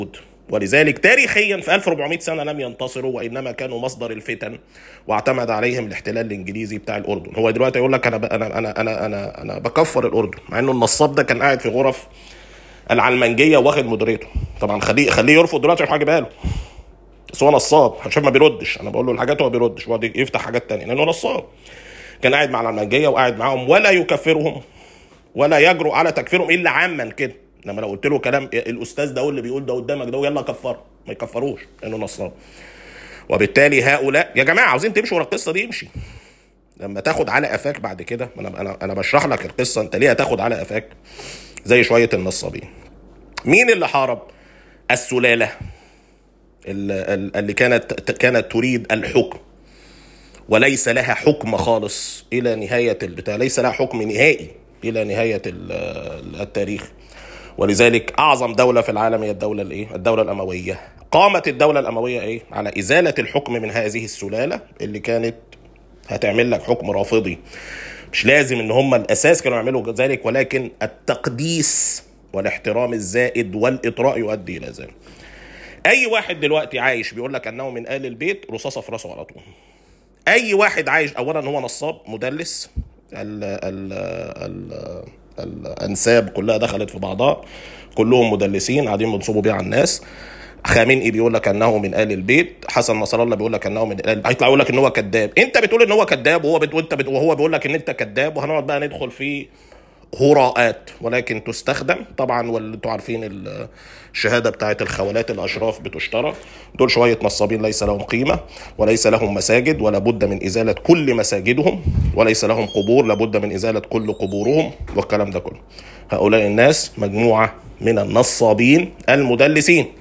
ولذلك تاريخيا في 1400 سنه لم ينتصروا وانما كانوا مصدر الفتن واعتمد عليهم الاحتلال الانجليزي بتاع الاردن هو دلوقتي يقول لك انا ب... انا انا انا انا انا بكفر الاردن مع انه النصاب ده كان قاعد في غرف العلمنجيه واخد مديريته طبعا خليه خليه يرفض دلوقتي عشان هجيبها له بس هو نصاب عشان ما بيردش انا بقول له الحاجات هو بيردش وقعد يفتح حاجات تانية لانه نصاب كان قاعد مع العلمنجيه وقاعد معاهم ولا يكفرهم ولا يجرؤ على تكفيرهم الا عاما كده لما لو قلت له كلام الاستاذ ده هو اللي بيقول ده قدامك ده يلا كفره ما يكفروش لانه نصاب وبالتالي هؤلاء يا جماعه عاوزين تمشوا ورا القصه دي امشي لما تاخد على قفاك بعد كده انا انا انا بشرح لك القصه انت ليه هتاخد على قفاك زي شويه النصابين مين اللي حارب السلاله اللي كانت كانت تريد الحكم وليس لها حكم خالص الى نهايه البتاع ليس لها حكم نهائي الى نهايه التاريخ ولذلك اعظم دوله في العالم هي الدوله الايه الدوله الامويه قامت الدوله الامويه ايه على ازاله الحكم من هذه السلاله اللي كانت هتعمل لك حكم رافضي مش لازم ان هم الاساس كانوا يعملوا ذلك ولكن التقديس والاحترام الزائد والاطراء يؤدي الى ذلك اي واحد دلوقتي عايش بيقول لك انه من ال البيت رصاصه في راسه على طول اي واحد عايش اولا هو نصاب مدلس ال ال ال الانساب كلها دخلت في بعضها كلهم مدلسين قاعدين بينصبوا بيها على الناس خامنئي بيقول لك انه من ال البيت حسن نصر الله بيقول لك انه من ال هيطلع يقول لك ان هو كذاب انت بتقول ان هو كذاب وهو بت... وانت بت... وهو بيقول لك ان انت كذاب وهنقعد بقى ندخل في هراءات ولكن تستخدم طبعا وانتوا عارفين الشهاده بتاعت الخولات الاشراف بتشترى دول شويه نصابين ليس لهم قيمه وليس لهم مساجد ولا بد من ازاله كل مساجدهم وليس لهم قبور لابد من ازاله كل قبورهم والكلام ده كله هؤلاء الناس مجموعه من النصابين المدلسين